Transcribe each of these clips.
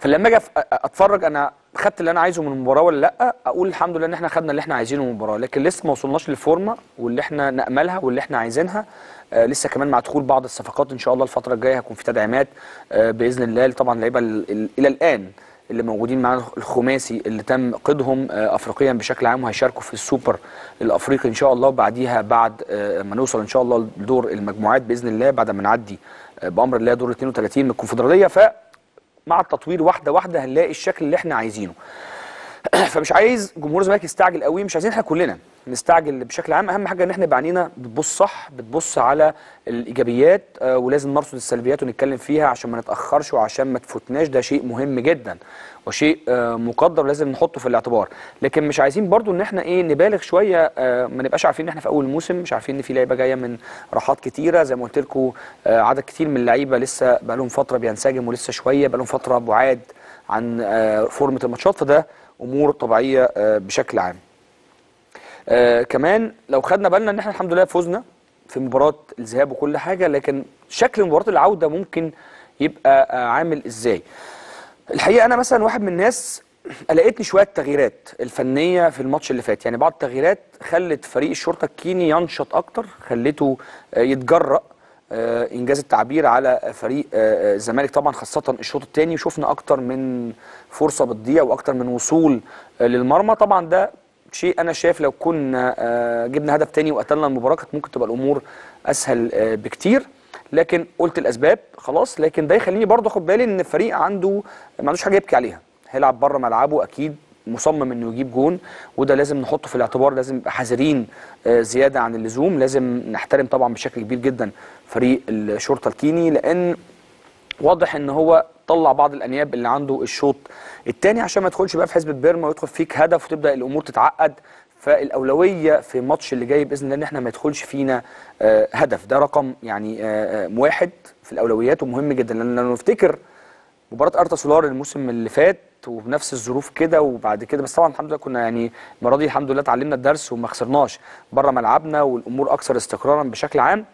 فلما اجي أف- اتفرج انا خدت اللي انا عايزه من المباراه ولا لا اقول الحمد لله ان احنا خدنا اللي احنا عايزينه من المباراه لكن لسه ما وصلناش للفورمه واللي احنا ناملها واللي احنا عايزينها آه لسه كمان مع دخول بعض الصفقات ان شاء الله الفتره الجايه هيكون في تدعيمات آه باذن الله طبعا اللعيبه ال- ال- الى الان اللي موجودين معانا الخماسي اللي تم قيدهم آه، افريقيا بشكل عام وهيشاركوا في السوبر الافريقي ان شاء الله وبعديها بعد آه، ما نوصل ان شاء الله لدور المجموعات باذن الله بعد ما نعدي آه، بامر الله دور 32 من الكونفدراليه فمع التطوير واحده واحده هنلاقي الشكل اللي احنا عايزينه فمش عايز جمهور الزمالك يستعجل قوي مش عايزين احنا كلنا نستعجل بشكل عام اهم حاجه ان احنا يبقى عينينا بتبص صح بتبص على الايجابيات آه، ولازم نرصد السلبيات ونتكلم فيها عشان ما نتاخرش وعشان ما تفوتناش ده شيء مهم جدا وشيء آه، مقدر ولازم نحطه في الاعتبار لكن مش عايزين برضو ان احنا ايه نبالغ شويه آه، ما نبقاش عارفين ان احنا في اول الموسم مش عارفين ان في لعيبه جايه من راحات كتيره زي ما قلت لكم آه، عدد كتير من اللعيبه لسه بقى لهم فتره بينسجموا لسه شويه بقى لهم فتره بعاد عن آه، فورمه الماتشات فده امور طبيعيه آه، بشكل عام آه كمان لو خدنا بالنا ان احنا الحمد لله فزنا في مباراه الذهاب وكل حاجه لكن شكل مباراه العوده ممكن يبقى آه عامل ازاي الحقيقه انا مثلا واحد من الناس لقيتني شويه تغييرات الفنيه في الماتش اللي فات يعني بعض التغييرات خلت فريق الشرطه الكيني ينشط اكتر خلته آه، يتجرأ آه، انجاز التعبير على فريق آه، آه، الزمالك طبعا خاصه الشوط الثاني وشفنا اكتر من فرصه بتضيع واكتر من وصول آه، للمرمى طبعا ده شيء انا شايف لو كنا آه، جبنا هدف تاني وقتلنا المباراه كانت ممكن تبقى الامور اسهل آه، بكتير لكن قلت الاسباب خلاص لكن ده يخليني برضه اخد بالي ان الفريق عنده ما عندوش حاجه يبكي عليها هيلعب بره ملعبه اكيد مصمم انه يجيب جون وده لازم نحطه في الاعتبار لازم نبقى حذرين آه، زياده عن اللزوم لازم نحترم طبعا بشكل كبير جدا فريق الشرطه الكيني لان واضح ان هو طلع بعض الانياب اللي عنده الشوط الثاني عشان ما يدخلش بقى في حزب بيرما ويدخل فيك هدف وتبدا الامور تتعقد فالاولويه في الماتش اللي جاي باذن الله ان احنا ما يدخلش فينا آه، هدف ده رقم يعني آه، آه، واحد في الاولويات ومهم جدا لان لو نفتكر مباراه ارتا سولار الموسم اللي فات وبنفس الظروف كده وبعد كده بس طبعا الحمد لله كنا يعني المره دي الحمد لله اتعلمنا الدرس وما خسرناش بره ملعبنا والامور اكثر استقرارا بشكل عام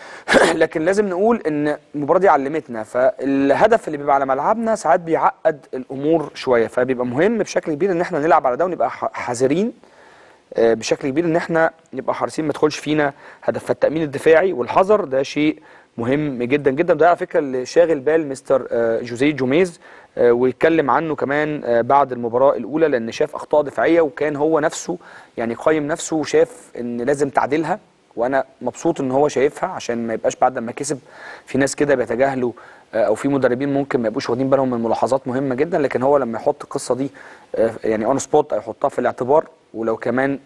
لكن لازم نقول ان المباراه دي علمتنا فالهدف اللي بيبقى على ملعبنا ساعات بيعقد الامور شويه فبيبقى مهم بشكل كبير ان احنا نلعب على ده ونبقى ح- حذرين آه، بشكل كبير ان احنا نبقى حريصين ما يدخلش فينا هدف فالتامين الدفاعي والحذر ده شيء مهم جدا جدا ده على فكره اللي شاغل بال مستر آه، جوزيه جوميز آه، ويتكلم عنه كمان آه، بعد المباراه الاولى لان شاف اخطاء دفاعيه وكان هو نفسه يعني قايم نفسه وشاف ان لازم تعديلها وانا مبسوط ان هو شايفها عشان ما يبقاش بعد ما كسب في ناس كده بيتجاهلوا آه، او في مدربين ممكن ما يبقوش واخدين بالهم من ملاحظات مهمه جدا لكن هو لما يحط القصه دي آه، يعني اون سبوت يحطها في الاعتبار ولو كمان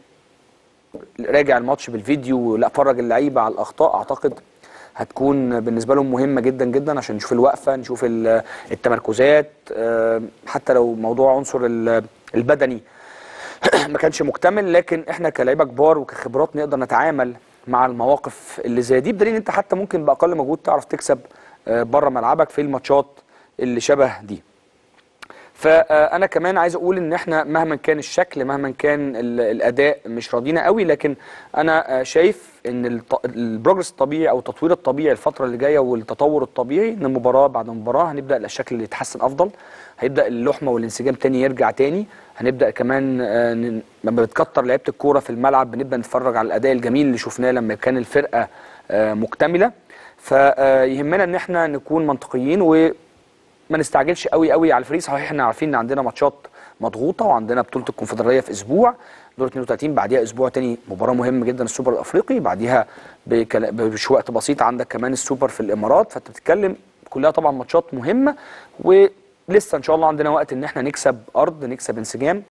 راجع الماتش بالفيديو لا فرج اللعيبه على الاخطاء اعتقد هتكون بالنسبه لهم مهمه جدا جدا عشان نشوف الوقفه نشوف ال- التمركزات آه، حتى لو موضوع عنصر ال- البدني ما كانش مكتمل لكن احنا كلاعيبه كبار وكخبرات نقدر نتعامل مع المواقف اللي زي دي بدليل ان انت حتى ممكن باقل مجهود تعرف تكسب آه، بره ملعبك في الماتشات اللي شبه دي فانا كمان عايز اقول ان احنا مهما كان الشكل مهما كان ال- الاداء مش راضينا قوي لكن انا آه، شايف ان الط- البروجرس الطبيعي او التطوير الطبيعي الفتره اللي جايه والتطور الطبيعي ان مباراه بعد مباراه هنبدا الشكل اللي يتحسن افضل هيبدا اللحمه والانسجام تاني يرجع تاني هنبدا كمان آه، ن- لما بتكتر لعيبه الكوره في الملعب بنبدا نتفرج على الاداء الجميل اللي شفناه لما كان الفرقه آه، مكتمله فيهمنا ان احنا نكون منطقيين و ما نستعجلش قوي قوي على الفريق صحيح احنا عارفين ان عندنا ماتشات مضغوطه وعندنا بطوله الكونفدراليه في اسبوع دور 32 بعديها اسبوع تاني مباراه مهمه جدا السوبر الافريقي بعديها بكلا- بش وقت بسيط عندك كمان السوبر في الامارات فانت بتتكلم كلها طبعا ماتشات مهمه ولسه ان شاء الله عندنا وقت ان احنا نكسب ارض نكسب انسجام